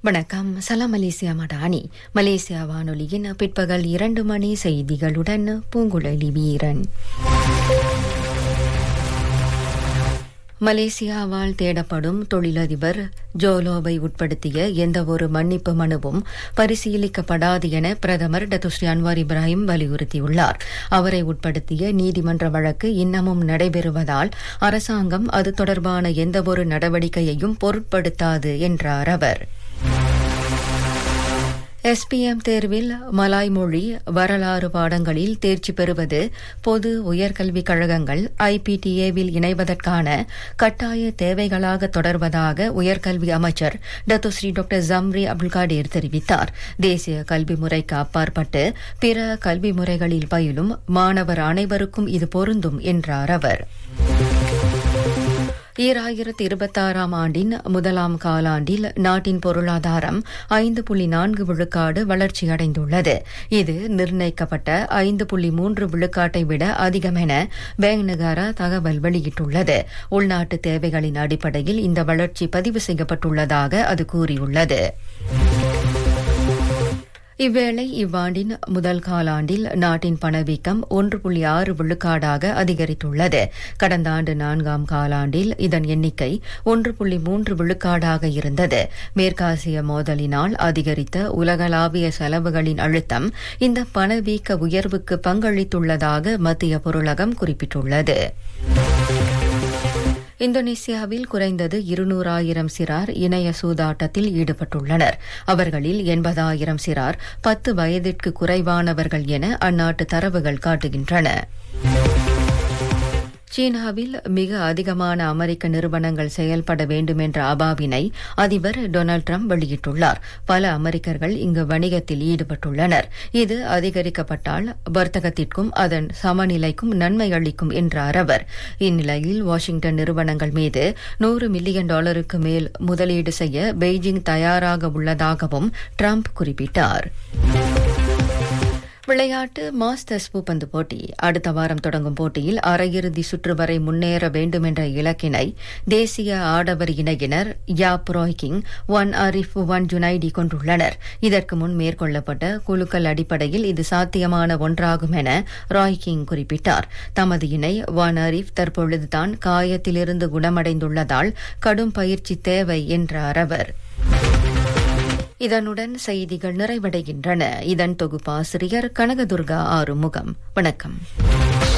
வணக்கம் சலாம் Malaysia Madani Malaysia வானொலியின் பிற்பகல் இரண்டு மணி செய்திகளுடன் பூங்குழலி வீரன் மலேசியாவால் தேடப்படும் தொழிலதிபர் ஜோலோவை உட்படுத்திய எந்தவொரு மன்னிப்பு மனுவும் பரிசீலிக்கப்படாது என பிரதமர் டத்துஸ்ரீ அன்வார் இப்ராஹிம் வலியுறுத்தியுள்ளார் அவரை உட்படுத்திய நீதிமன்ற வழக்கு இன்னமும் நடைபெறுவதால் அரசாங்கம் அது தொடர்பான எந்தவொரு நடவடிக்கையையும் பொருட்படுத்தாது என்றார் அவர் எஸ்பிஎம் தேர்வில் மலாய் மொழி வரலாறு பாடங்களில் தேர்ச்சி பெறுவது பொது உயர்கல்விக் கழகங்கள் ஐபிடிஏவில் இணைவதற்கான கட்டாய தேவைகளாக தொடர்வதாக உயர்கல்வி அமைச்சர் டத்துஸ்ரீ டாக்டர் ஜம்ரி அப்துல்காடீர் தெரிவித்தார் தேசிய கல்வி முறைக்கு அப்பாற்பட்டு பிற கல்வி முறைகளில் பயிலும் மாணவர் அனைவருக்கும் இது பொருந்தும் என்றார் அவர் ஈராயிரத்து இருபத்தாறாம் ஆண்டின் முதலாம் காலாண்டில் நாட்டின் பொருளாதாரம் ஐந்து புள்ளி நான்கு விழுக்காடு வளர்ச்சியடைந்துள்ளது இது நிர்ணயிக்கப்பட்ட ஐந்து புள்ளி மூன்று விழுக்காட்டை விட அதிகம் என பேங்க் நகாரா தகவல் வெளியிட்டுள்ளது உள்நாட்டு தேவைகளின் அடிப்படையில் இந்த வளர்ச்சி பதிவு செய்யப்பட்டுள்ளதாக அது கூறியுள்ளது இவ்வேளை இவ்வாண்டின் முதல் காலாண்டில் நாட்டின் பணவீக்கம் ஒன்று புள்ளி ஆறு விழுக்காடாக அதிகரித்துள்ளது கடந்த ஆண்டு நான்காம் காலாண்டில் இதன் எண்ணிக்கை ஒன்று புள்ளி மூன்று விழுக்காடாக இருந்தது மேற்காசிய மோதலினால் அதிகரித்த உலகளாவிய செலவுகளின் அழுத்தம் இந்த பணவீக்க உயர்வுக்கு பங்களித்துள்ளதாக மத்திய பொருளகம் குறிப்பிட்டுள்ளது இந்தோனேசியாவில் குறைந்தது இருநூறாயிரம் சிறார் இணைய சூதாட்டத்தில் ஈடுபட்டுள்ளனர் அவர்களில் எண்பதாயிரம் சிறார் பத்து வயதிற்கு குறைவானவர்கள் என அந்நாட்டு தரவுகள் காட்டுகின்றன சீனாவில் மிக அதிகமான அமெரிக்க நிறுவனங்கள் செயல்பட வேண்டும் என்ற அபாவினை அதிபர் டொனால்டு டிரம்ப் வெளியிட்டுள்ளார் பல அமெரிக்கர்கள் இங்கு வணிகத்தில் ஈடுபட்டுள்ளனர் இது அதிகரிக்கப்பட்டால் வர்த்தகத்திற்கும் அதன் சமநிலைக்கும் நன்மை அளிக்கும் என்றார் அவர் இந்நிலையில் வாஷிங்டன் நிறுவனங்கள் மீது நூறு மில்லியன் டாலருக்கு மேல் முதலீடு செய்ய பெய்ஜிங் தயாராக உள்ளதாகவும் டிரம்ப் குறிப்பிட்டார் விளையாட்டு மாஸ்டர்ஸ் பூப்பந்து போட்டி அடுத்த வாரம் தொடங்கும் போட்டியில் அரையிறுதி சுற்று வரை முன்னேற வேண்டும் என்ற இலக்கினை தேசிய ஆடவர் இணையினர் Yap Roy King Wan Arif Wan Junaidi கொண்டுள்ளனர் இதற்கு முன் மேற்கொள்ளப்பட்ட குழுக்கள் அடிப்படையில் இது சாத்தியமான ஒன்றாகும் என ராய்கிங் குறிப்பிட்டார் தமது இணை ஒன் அரிஃப் தற்பொழுதுதான் காயத்திலிருந்து குணமடைந்துள்ளதால் கடும் பயிற்சி தேவை என்றார் அவர் இதனுடன் செய்திகள் நிறைவடைகின்றன இதன் தொகுப்பாசிரியர் கனகதுர்கா ஆறுமுகம் வணக்கம்